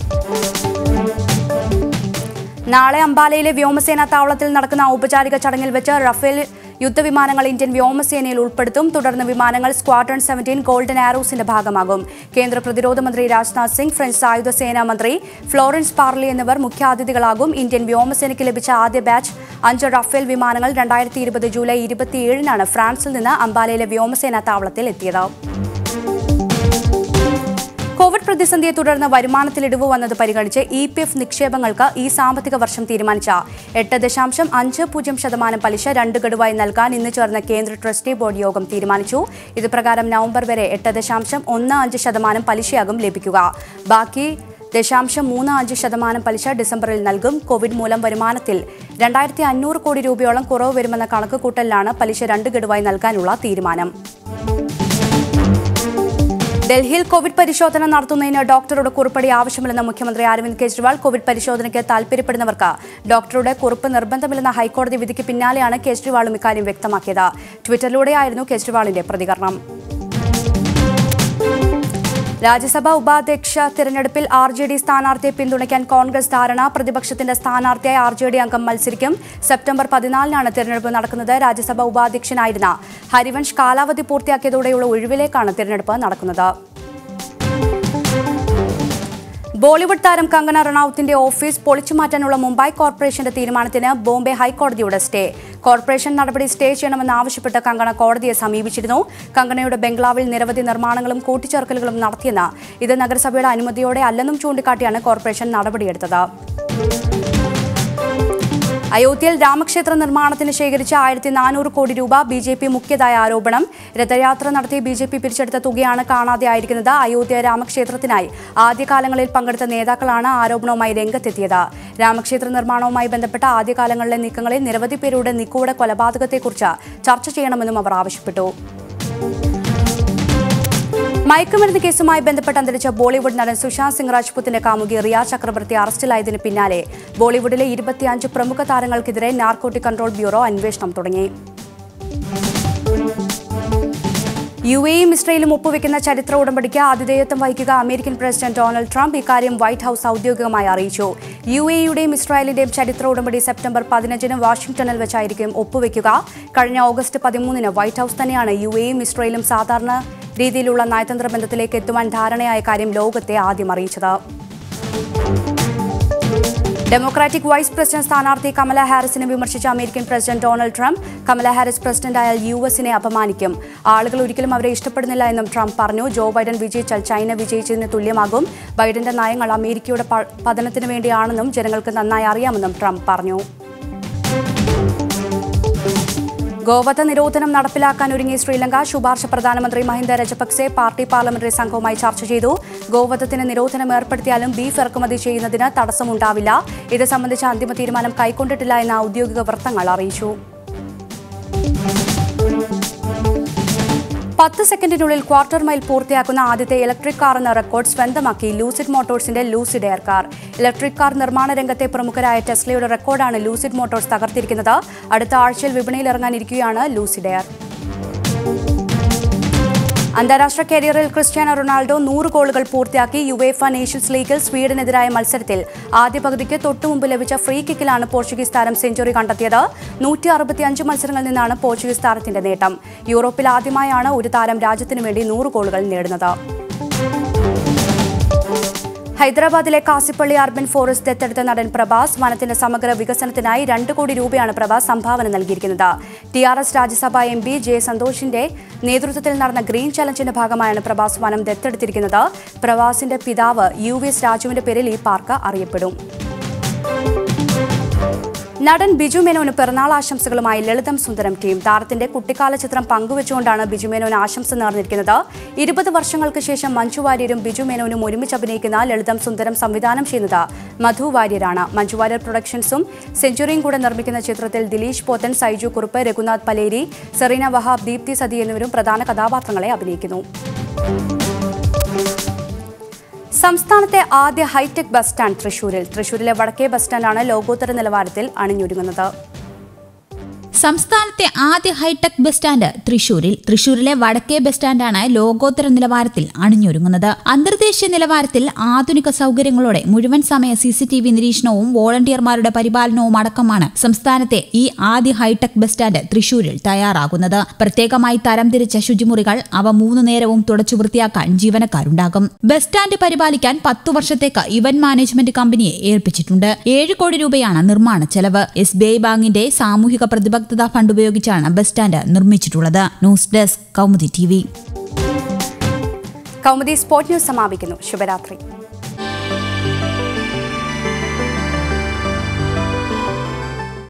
നാളെ അംബാലയിലെ വ്യോമസേനാ താവളത്തിൽ നടക്കുന്ന ഔപചാരിക ചടങ്ങിൽ വെച്ച് റഫേൽ യുദ്ധവിമാനങ്ങൾ ഇന്ത്യൻ വ്യോമസേനയിൽ ഉൾപ്പെടുത്തും തുടർന്ന് വിമാനങ്ങൾ സ്ക്വാഡ്രൺ സെവൻറ്റീൻ ഗോൾഡൻ ആരോസിന്റെ ഭാഗമാകും കേന്ദ്ര പ്രതിരോധ മന്ത്രി രാജ്നാഥ് സിംഗ് ഫ്രഞ്ച് സായുധ സേനാ മന്ത്രി ഫ്ലോറൻസ് പാർലി എന്നിവർ മുഖ്യാതിഥികളാകും ഇന്ത്യൻ വ്യോമസേനയ്ക്ക് ലഭിച്ച ആദ്യ ബാച്ച് അഞ്ച് റഫേൽ വിമാനങ്ങൾ രണ്ടായിരത്തി ഇരുപത് ജൂലൈ ഇരുപത്തിയേഴിനാണ് ഫ്രാൻസിൽ നിന്ന് അംബാലയിലെ വ്യോമസേനാ താവളത്തിൽ എത്തിയത് കോവിഡ് പ്രതിസന്ധിയെ തുടർന്ന് വരുമാനത്തിൽ ഇടിവ് വന്നത് പരിഗണിച്ച് ഇ പി എഫ് നിക്ഷേപങ്ങൾക്ക് ഈ സാമ്പത്തിക വർഷം തീരുമാനിച്ച എട്ട് ദശാംശം അഞ്ച് പൂജ്യം ശതമാനം പലിശ രണ്ട് ഗഡുവായി നൽകാൻ ഇന്ന് ചേർന്ന കേന്ദ്ര ട്രസ്റ്റി ബോർഡ് യോഗം തീരുമാനിച്ചു ഇത് പ്രകാരം നവംബർ വരെ എട്ട് ദശാംശം ഒന്ന് അഞ്ച് ശതമാനം പലിശയാകും ലഭിക്കുക ബാക്കി ദശാംശം മൂന്ന് അഞ്ച് ശതമാനം പലിശ ഡിസംബറിൽ നൽകും കോവിഡ് മൂലം വരുമാനത്തിൽ രണ്ടായിരത്തി അഞ്ഞൂറ് കോടി രൂപയോളം കുറവ് വരുമെന്ന കണക്കുകൂട്ടലിലാണ് പലിശ രണ്ട് ഗഡുവായി നൽകാനുള്ള തീരുമാനം ഡൽഹിയിൽ കോവിഡ് പരിശോധന നടത്തുന്നതിന് ഡോക്ടറുടെ കുറിപ്പടി ആവശ്യമില്ലെന്ന് മുഖ്യമന്ത്രി അരവിന്ദ് കെജ്രിവാൾ കോവിഡ് പരിശോധനയ്ക്ക് താൽപര്യപ്പെടുന്നവർക്ക് ഡോക്ടറുടെ കുറിപ്പ് നിർബന്ധമില്ലെന്ന ഹൈക്കോടതി വിധിക്ക് പിന്നാലെയാണ് കെജ്രിവാളും ഇക്കാര്യം വ്യക്തമാക്കിയത് ട്വിറ്ററിലൂടെയായിരുന്നു കെജ്രിവാളിന്റെ പ്രതികരണം രാജ്യസഭാ ഉപാധ്യക്ഷ തിരഞ്ഞെടുപ്പിൽ ആർ ജെ ഡി സ്ഥാനാർത്ഥിയെ പിന്തുണയ്ക്കാൻ കോൺഗ്രസ് ധാരണ പ്രതിപക്ഷത്തിന്റെ സ്ഥാനാർത്ഥിയായി ആർ ജെ ഡി അംഗം മത്സരിക്കും സെപ്റ്റംബർ പതിനാലിനാണ് തിരഞ്ഞെടുപ്പ് നടക്കുന്നത് രാജ്യസഭാ ഉപാധ്യക്ഷനായിരുന്ന ഹരിവൻഷ് കാലാവധി പൂർത്തിയാക്കിയതോടെയുള്ള ഒഴിവിലേക്കാണ് തിരഞ്ഞെടുപ്പ് നടക്കുന്നത് ബോളിവുഡ് താരം കങ്കണ റണൌത്തിന്റെ ഓഫീസ് പൊളിച്ചുമാറ്റാനുള്ള മുംബൈ കോർപ്പറേഷന്റെ തീരുമാനത്തിന് ബോംബെ ഹൈക്കോടതിയുടെ സ്റ്റേ കോർപ്പറേഷൻ നടപടി സ്റ്റേ ചെയ്യണമെന്നാവശ്യപ്പെട്ട് കങ്കണ കോടതിയെ സമീപിച്ചിരുന്നു കങ്കണയുടെ ബംഗ്ലാവിൽ നിരവധി നിർമ്മാണങ്ങളും കൂട്ടിച്ചേർക്കലുകളും നടത്തിയെന്ന് ഇത് നഗരസഭയുടെ അനുമതിയോടെ അല്ലെന്നും ചൂണ്ടിക്കാട്ടിയാണ് കോർപ്പറേഷൻ നടപടിയെടുത്തത് അയോധ്യയിൽ രാമക്ഷേത്ര നിർമ്മാണത്തിന് ശേഖരിച്ച ആയിരത്തി നാനൂറ് കോടി രൂപ ബി ജെ പി മുഖ്യതായ ആരോപണം രഥയാത്ര നടത്തി ബി ജെ പി പിരിച്ചെടുത്ത തുകയാണ് കാണാതെയായിരിക്കുന്നത് അയോധ്യ രാമക്ഷേത്രത്തിനായി ആദ്യകാലങ്ങളിൽ പങ്കെടുത്ത നേതാക്കളാണ് ആരോപണവുമായി രംഗത്തെത്തിയത് രാമക്ഷേത്ര നിർമ്മാണവുമായി ബന്ധപ്പെട്ട ആദ്യകാലങ്ങളിലെ നീക്കങ്ങളിൽ നിരവധി പേരുടെ നിക്കൂടെ കൊലപാതകത്തെക്കുറിച്ച് ചർച്ച ചെയ്യണമെന്നും അവർ ആവശ്യപ്പെട്ടു മയക്കുമരുന്ന് കേസുമായി ബന്ധപ്പെട്ട് അന്തരിച്ച ബോളിവുഡ് നടൻ സുശാന്ത് സിംഗ് രാജ്പുത്തിന്റെ കാമുകി റിയ ചക്രവർത്തി അറസ്റ്റിലായതിന് പിന്നാലെ ബോളിവുഡിലെ ഇരുപത്തിയഞ്ച് പ്രമുഖ താരങ്ങൾക്കെതിരെ നാർക്കോട്ടിക് കൺട്രോൾ ബ്യൂറോ അന്വേഷണം തുടങ്ങി യു എയും ഇസ്രയേലും ഒപ്പുവെക്കുന്ന ചരിത്ര ഉടമ്പടിക്ക് ആതിഥേയത്വം വഹിക്കുക അമേരിക്കൻ പ്രസിഡന്റ് ഡൊണാൾഡ് ട്രംപ് ഇക്കാര്യം വൈറ്റ് ഹൌസ് ഔദ്യോഗികമായി അറിയിച്ചു യു എയുടെയും ഇസ്രായേലിന്റെയും ചരിത്ര ഉടമ്പടി സെപ്റ്റംബർ പതിനഞ്ചിന് വാഷിംഗ്ടണിൽ വെച്ചായിരിക്കും ഒപ്പുവെക്കുക കഴിഞ്ഞ ഓഗസ്റ്റ് പതിമൂന്നിന് വൈറ്റ് ഹൌസ് തന്നെയാണ് യു എയും ഇസ്രയേലും സാധാരണ രീതിയിലുള്ള നയതന്ത്ര ബന്ധത്തിലേക്ക് എത്തുവാൻ ധാരണയായ കാര്യം ലോകത്തെ ആദ്യം അറിയിച്ചത് ഡെമോക്രാറ്റിക് വൈസ് പ്രസിഡന്റ് സ്ഥാനാർത്ഥി കമല ഹാരിസിനെ വിമർശിച്ച American president Donald Trump Kamala Harris പ്രസിഡന്റായാൽ യു എസിനെ അപമാനിക്കും ആളുകൾ ഒരിക്കലും അവരെ ഇഷ്ടപ്പെടുന്നില്ല എന്നും ട്രംപ് പറഞ്ഞു ജോ ബൈഡൻ വിജയിച്ചാൽ ചൈന വിജയിച്ചതിന് തുല്യമാകും ബൈഡന്റെ നയങ്ങൾ അമേരിക്കയുടെ പ- പതനത്തിന് വേണ്ടിയാണെന്നും ജനങ്ങൾക്ക് നന്നായി അറിയാമെന്നും ട്രംപ് പറഞ്ഞു ഗോവധ നിരോധനം നടപ്പിലാക്കാൻ ഒരുങ്ങി ശ്രീലങ്ക ശുപാർശ പ്രധാനമന്ത്രി മഹിന്ദ രജപക്സെ പാർട്ടി പാർലമെന്ററി സംഘവുമായി ചർച്ച ചെയ്തു ഗോവധത്തിന് നിരോധനം ഏർപ്പെടുത്തിയാലും ബീഫ് ഇറക്കുമതി ചെയ്യുന്നതിന് തടസ്സമുണ്ടാവില്ല ഇത് സംബന്ധിച്ച അന്തിമ തീരുമാനം കൈക്കൊണ്ടിട്ടില്ല എന്ന് ഔദ്യോഗിക വൃത്തങ്ങൾ അറിയിച്ചു പത്ത് സെക്കൻഡിനുള്ളിൽ ക്വാർട്ടർ മൈൽ പൂർത്തിയാക്കുന്ന ആദ്യത്തെ ഇലക്ട്രിക് കാർ എന്ന റെക്കോർഡ് സ്വന്തമാക്കി ലൂസിഡ് മോട്ടോഴ്സിന്റെ Lucid air car electric car നിർമ്മാണ രംഗത്തെ പ്രമുഖരായ ടെസ്ലയുടെ റെക്കോർഡാണ് ലൂസിഡ് മോട്ടോഴ്സ് തകർത്തിരിക്കുന്നത് അടുത്ത ആഴ്ചയിൽ വിപണിയിൽ ഇറങ്ങാനിരിക്കുകയാണ് ലൂസിഡ് എയർ അന്താരാഷ്ട്ര കരിയറിൽ ക്രിസ്ത്യാനോ റൊണാൾഡോ നൂറ് ഗോളുകൾ പൂർത്തിയാക്കി യുവേഫ നേഷൻസ് ലീഗിൽ സ്വീഡനെതിരായ മത്സരത്തിൽ ആദ്യ പകുതിക്ക് തൊട്ടുമുമ്പ് ലഭിച്ച ഫ്രീ കിക്കിലാണ് പോർച്ചുഗീസ് താരം സെഞ്ചുറി കണ്ടെത്തിയത് നൂറ്റി അറുപത്തിയഞ്ച് മത്സരങ്ങളിൽ നിന്നാണ് പോർച്ചുഗീസ് താരത്തിന്റെ നേട്ടം യൂറോപ്പിൽ ആദ്യമായാണ് ഒരു താരം രാജ്യത്തിനു വേണ്ടി നൂറ് ഗോളുകൾ നേടുന്നത് ഹൈദരാബാദിലെ കാസിപ്പള്ളി അർബൻ ഫോറസ്റ്റ് ദത്തെടുത്ത നടൻ പ്രഭാസ് വനത്തിന്റെ സമഗ്ര വികസനത്തിനായി രണ്ട് കോടി രൂപയാണ് പ്രഭാസ് സംഭാവന നൽകിയിരിക്കുന്നത് ടി ആർ എസ് രാജ്യസഭാ എം പി ജെ സന്തോഷിന്റെ നേതൃത്വത്തിൽ നടന്ന ഗ്രീൻ ചലഞ്ചിന്റെ ഭാഗമായാണ് പ്രഭാസ് വനം ദത്തെടുത്തിരിക്കുന്നത് പ്രഭാസിന്റെ പിതാവ് യു വി എസ് രാജുവിന്റെ പേരിൽ ഈ പാർക്ക് അറിയപ്പെടും നടൻ ബിജു മേനോന് പിറന്നാൾ ആശംസകളുമായി ലളിതം സുന്ദരം ടീം താരത്തിന്റെ കുട്ടിക്കാല ചിത്രം പങ്കുവെച്ചുകൊണ്ടാണ് ബിജു മേനോന് ആശംസ നേർന്നിരിക്കുന്നത് ഇരുപത് വർഷങ്ങൾക്ക് ശേഷം മഞ്ജു വാര്യരും ബിജു മേനോനും ഒരുമിച്ച് അഭിനയിക്കുന്ന ലളിതം സുന്ദരം സംവിധാനം ചെയ്യുന്നത് മധു വാര്യരാണ് മഞ്ജു വാര്യർ പ്രൊഡക്ഷൻസും സെഞ്ചുറിയും കൂടെ നിർമ്മിക്കുന്ന ചിത്രത്തിൽ ദിലീഷ് പോത്തൻ സൈജു കുറുപ്പ് രഘുനാഥ് പലേരി സെറീന വഹാബ് ദീപ്തി സതി എന്നിവരും പ്രധാന കഥാപാത്രങ്ങളെ അഭിനയിക്കുന്നു സംസ്ഥാനത്തെ ആദ്യ ഹൈടെക് ബസ് സ്റ്റാൻഡ് തൃശൂരിൽ തൃശൂരിലെ വടക്കേ ബസ് സ്റ്റാൻഡാണ് ലോകോത്തര നിലവാരത്തിൽ അണിഞ്ഞൊരുങ്ങുന്നത് സംസ്ഥാനത്തെ ആദ്യ ഹൈടെക് ബസ് സ്റ്റാൻഡ് തൃശൂരിൽ തൃശൂരിലെ വടക്കേ ബസ് സ്റ്റാൻഡാണ് ലോകോത്തര നിലവാരത്തിൽ അണിഞ്ഞൊരുങ്ങുന്നത് അന്തർദേശീയ നിലവാരത്തിൽ ആധുനിക സൗകര്യങ്ങളോടെ മുഴുവൻ സമയ സി സി ടി വി നിരീക്ഷണവും വോളണ്ടിയർമാരുടെ പരിപാലനവും അടക്കമാണ് സംസ്ഥാനത്തെ ഈ ആദ്യ ഹൈടെക് ബസ് സ്റ്റാൻഡ് തൃശൂരിൽ തയ്യാറാകുന്നത് പ്രത്യേകമായി തരംതിരിച്ച ശുചിമുറികൾ അവ മൂന്നു നേരവും തുടച്ചു വൃത്തിയാക്കാൻ ജീവനക്കാരുണ്ടാകും ബസ് സ്റ്റാൻഡ് പരിപാലിക്കാൻ പത്തു വർഷത്തേക്ക് ഇവന്റ് മാനേജ്മെന്റ് കമ്പനിയെ ഏൽപ്പിച്ചിട്ടുണ്ട് ഏഴ് കോടി രൂപയാണ് നിർമ്മാണ ചെലവ് എസ് ബി ഐ ബാങ്കിന്റെ സാമൂഹിക പ്രതിബദ്ധത ഫണ്ട് ഉപയോഗിച്ചാണ് ബസ് സ്റ്റാൻഡ് നിർമ്മിച്ചിട്ടുള്ളത് news desk Kaumudi T Kaumudi sport news സമാപിക്കുന്നു ശുഭരാത്രി